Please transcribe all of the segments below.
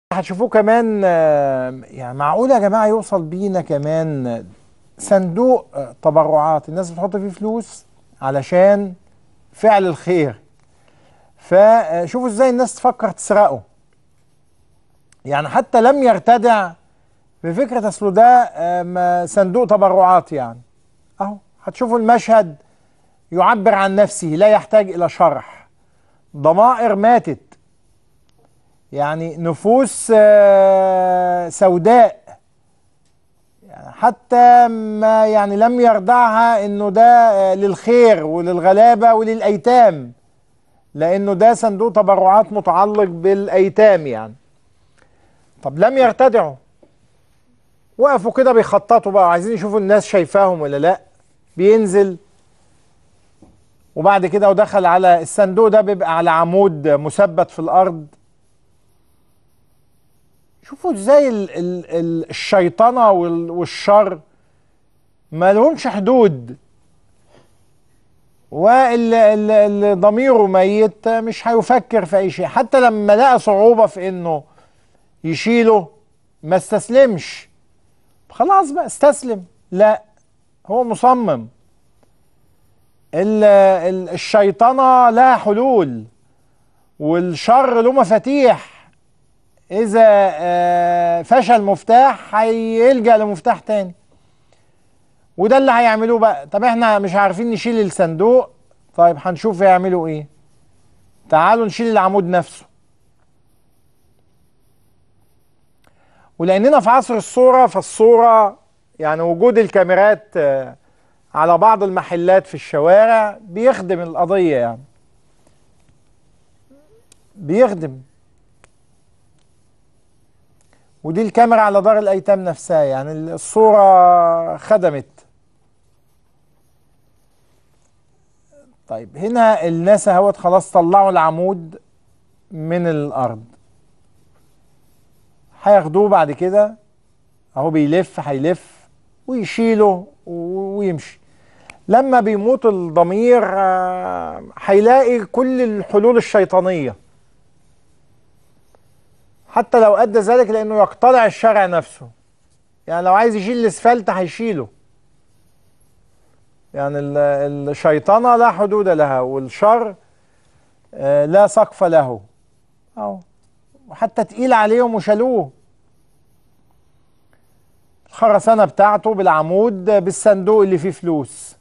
هتشوفوه كمان آه، يعني معقول يا جماعه يوصل بينا كمان صندوق آه، تبرعات الناس بتحط فيه فلوس علشان فعل الخير فشوفوا ازاي الناس تفكر تسرقه يعني حتى لم يرتدع بفكره اصله ده آم، صندوق تبرعات يعني اهو هتشوفوا المشهد يعبر عن نفسه لا يحتاج الى شرح ضمائر ماتت يعني نفوس آه، سوداء يعني حتى ما يعني لم يردعها انه ده آه، للخير وللغلابه وللايتام لانه ده صندوق تبرعات متعلق بالايتام يعني طب لم يرتدعوا وقفوا كده بيخططوا بقى عايزين يشوفوا الناس شايفاهم ولا لا بينزل وبعد كده ودخل على الصندوق ده بيبقى على عمود مثبت في الارض شوفوا ازاي ال ال ال الشيطنه وال والشر ما لهمش حدود واللي ضميره ميت مش هيفكر في اي شيء حتى لما لقى صعوبه في انه يشيله ما استسلمش خلاص بقى استسلم لا هو مصمم ال ال الشيطنه لها حلول والشر له مفاتيح اذا آه، فشل مفتاح هيلجأ لمفتاح تاني وده اللي هيعملوه بقى طب احنا مش عارفين نشيل الصندوق طيب هنشوف يعملوا ايه تعالوا نشيل العمود نفسه ولاننا في عصر الصورة فالصورة يعني وجود الكاميرات آه، على بعض المحلات في الشوارع بيخدم القضية يعني بيخدم ودي الكاميرا على دار الايتام نفسها يعني الصوره خدمت طيب هنا الناس اهوت خلاص طلعوا العمود من الارض هياخدوه بعد كده اهو بيلف هيلف ويشيله و- ويمشي لما بيموت الضمير آه، هيلاقي كل الحلول الشيطانيه حتى لو ادى ذلك لانه يقتلع الشارع نفسه يعني لو عايز يشيل الاسفلت هيشيله يعني ال- الشيطنه لا حدود لها والشر آه، لا سقف له اهو وحتى تقيل عليهم وشالوه الخرسانه بتاعته بالعمود بالصندوق اللي فيه فلوس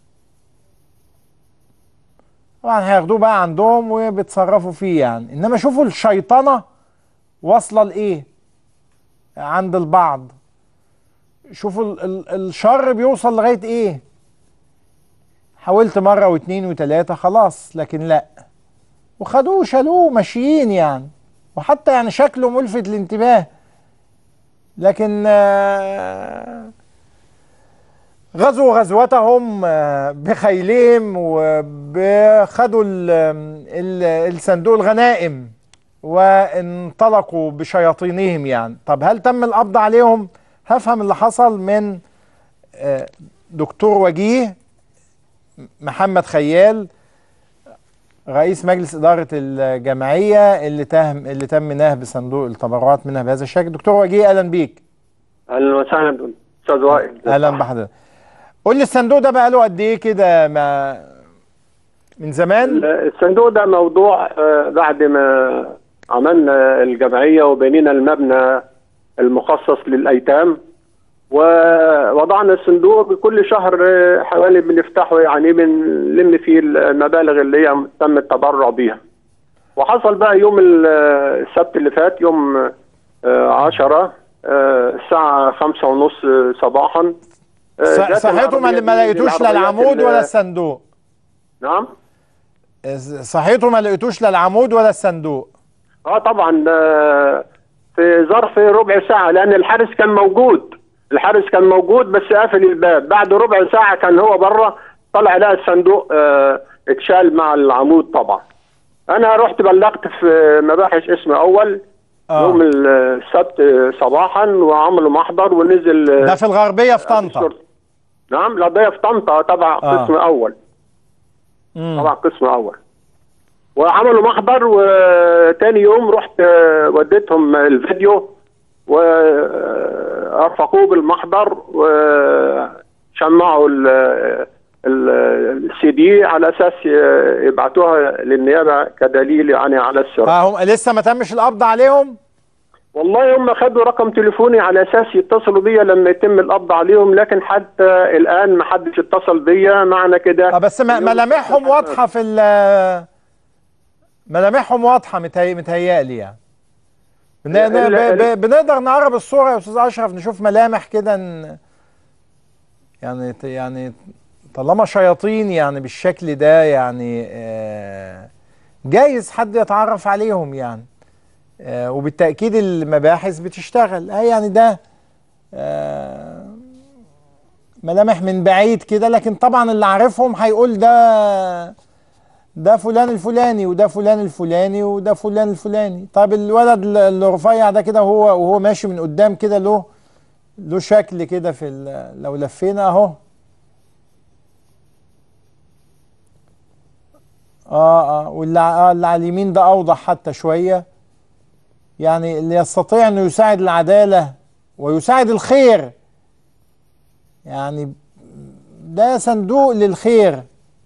طبعا هياخدوه بقى عندهم وبيتصرفوا فيه يعني انما شوفوا الشيطنه واصله لايه عند البعض شوفوا ال ال الشر بيوصل لغايه ايه حاولت مره واتنين وتلاته خلاص لكن لا وخدوه شالوه ماشيين يعني وحتى يعني شكله ملفت للانتباه لكن آه، غزوا غزوتهم آه، بخيلهم وخدوا ال- ال- الصندوق الغنائم وانطلقوا بشياطينهم يعني طب هل تم القبض عليهم هفهم اللي حصل من آه، دكتور وجيه محمد خيال رئيس مجلس إدارة الجمعية اللي تهم اللي تم نهب صندوق التبرعات منها بهذا الشكل دكتور وجيه أهلا بيك اهلا وسهلا استاذ وائل أهلا بحضرتك قول لي الصندوق ده بقى له قد إيه كده ما من زمان الصندوق ده موضوع آه، بعد ما عملنا الجمعيه وبنينا المبنى المخصص للايتام ووضعنا الصندوق بكل شهر آه، حوالي بنفتحه يعني بنلم فيه المبالغ اللي هي تم التبرع بيها وحصل بقى يوم ال- السبت اللي فات يوم آه، عشرة آه، الساعة خمسة ونص صباحا آه، ص- جت صحيتوا ما العربية ما دي- لقيتوش لا العربيات العمود ال- ولا الصندوق نعم صحيتوا ما لقيتوش لا العمود ولا الصندوق اه طبعا آه، في ظرف ربع ساعة لأن الحارس كان موجود الحارس كان موجود بس قافل الباب بعد ربع ساعة كان هو بره طلع لقى الصندوق آه، اتشال مع العمود طبعا أنا رحت بلغت في مباحث اسم أول آه. يوم السبت صباحا وعملوا محضر ونزل ده في الغربية في طنطا الشرطة. نعم القضية في طنطا تبع آه. قسم أول مم. طبعا قسم اول وعملوا محضر وتاني يوم رحت آه، وديتهم الفيديو ورافقوه بالمحضر وشمعوا السي دي على اساس يبعتوها للنيابه كدليل يعني على السرقه آه هم لسه ما تمش القبض عليهم والله هم خدوا رقم تليفوني على اساس يتصلوا بيا لما يتم القبض عليهم لكن حتى الان ما حدش اتصل بيا معنى كده آه بس ما- ملامحهم واضحه في ال ملامحهم واضحه متهي... متهيألي يعني بن... ال- ب... ال- ب... بنقدر نقرب الصوره يا استاذ اشرف نشوف ملامح كده ن... يعني ت- يعني طالما شياطين يعني بالشكل ده يعني آه، جايز حد يتعرف عليهم يعني آه، وبالتأكيد المباحث بتشتغل آه يعني ده آه، ملامح من بعيد كده لكن طبعا اللي عارفهم هيقول ده ده فلان الفلاني وده فلان الفلاني وده فلان الفلاني طب الولد ال- الرفيع ده كده وهو وهو ماشي من قدام كده له له شكل كده في ال- لو لفينا اهو اه اه واللي ع- آه اللي على اليمين ده اوضح حتى شويه يعني اللي يستطيع انه يساعد العداله ويساعد الخير يعني ده صندوق للخير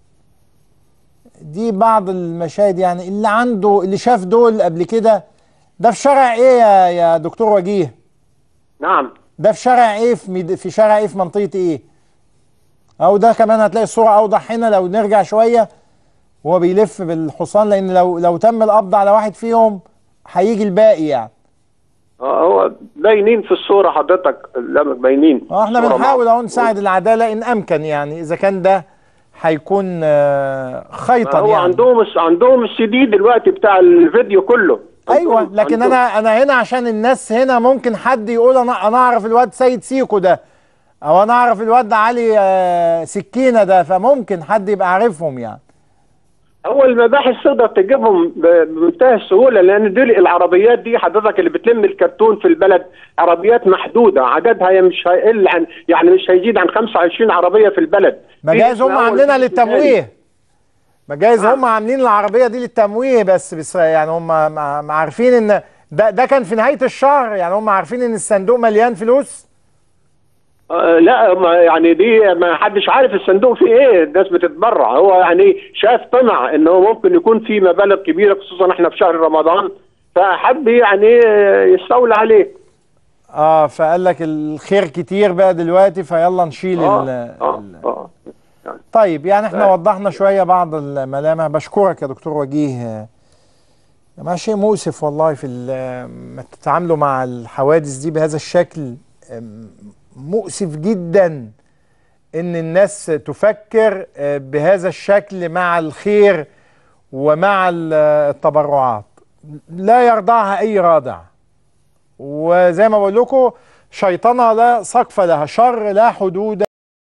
دي بعض المشاهد يعني اللي عنده اللي شاف دول قبل كده ده في شارع ايه يا يا دكتور وجيه نعم ده في شارع ايه في ميد... في شارع ايه في منطقه ايه او ده كمان هتلاقي الصوره اوضح هنا لو نرجع شويه وهو بيلف بالحصان لان لو لو تم القبض على واحد فيهم هيجي الباقي يعني آه، هو باينين في الصوره حضرتك قدامك باينين اه احنا الصورة بنحاول مع- اهو نساعد العداله ان امكن يعني اذا كان ده هيكون آه، خيطا هو يعني عندهم الس- عندهم السي دي دلوقتي بتاع الفيديو كله ايوه عندهم- لكن عندهم. انا انا هنا عشان الناس هنا ممكن حد يقول انا انا اعرف الواد سيد سيكو ده او انا اعرف الواد ده علي آه، سكينه ده فممكن حد يبقى عارفهم يعني هو المباحث تقدر تجيبهم ب- بمنتهى السهوله لان دول العربيات دي حضرتك اللي بتلم الكرتون في البلد عربيات محدوده عددها هي مش هيقل عن يعني مش هيزيد عن 25 عربيه في البلد ما في جايز هم اسم أول، عاملينها في اسم تاني. للتمويه ما جايز نعم. هم عاملين العربيه دي للتمويه بس بس يعني هم ما- ما عارفين ان ده ده كان في نهايه الشهر يعني هم عارفين ان الصندوق مليان فلوس آه لا ما يعني دي ما حدش عارف الصندوق فيه ايه الناس بتتبرع هو يعني شاف طمع انه ممكن يكون في مبالغ كبيره خصوصا احنا في شهر رمضان فحب يعني يستولى عليه اه فقال لك الخير كتير بقى دلوقتي فيلا نشيل اه ال اه ال- اه طيب يعني احنا لا. وضحنا شويه بعض الملامح بشكرك يا دكتور وجيه ما شيء مؤسف والله في ال- ما تتعاملوا مع الحوادث دي بهذا الشكل أم، مؤسف جدا ان الناس تفكر آه، بهذا الشكل مع الخير ومع ال- التبرعات لا يرضعها اي رادع وزي ما بقول لكم شيطنه لا سقف لها شر لا حدود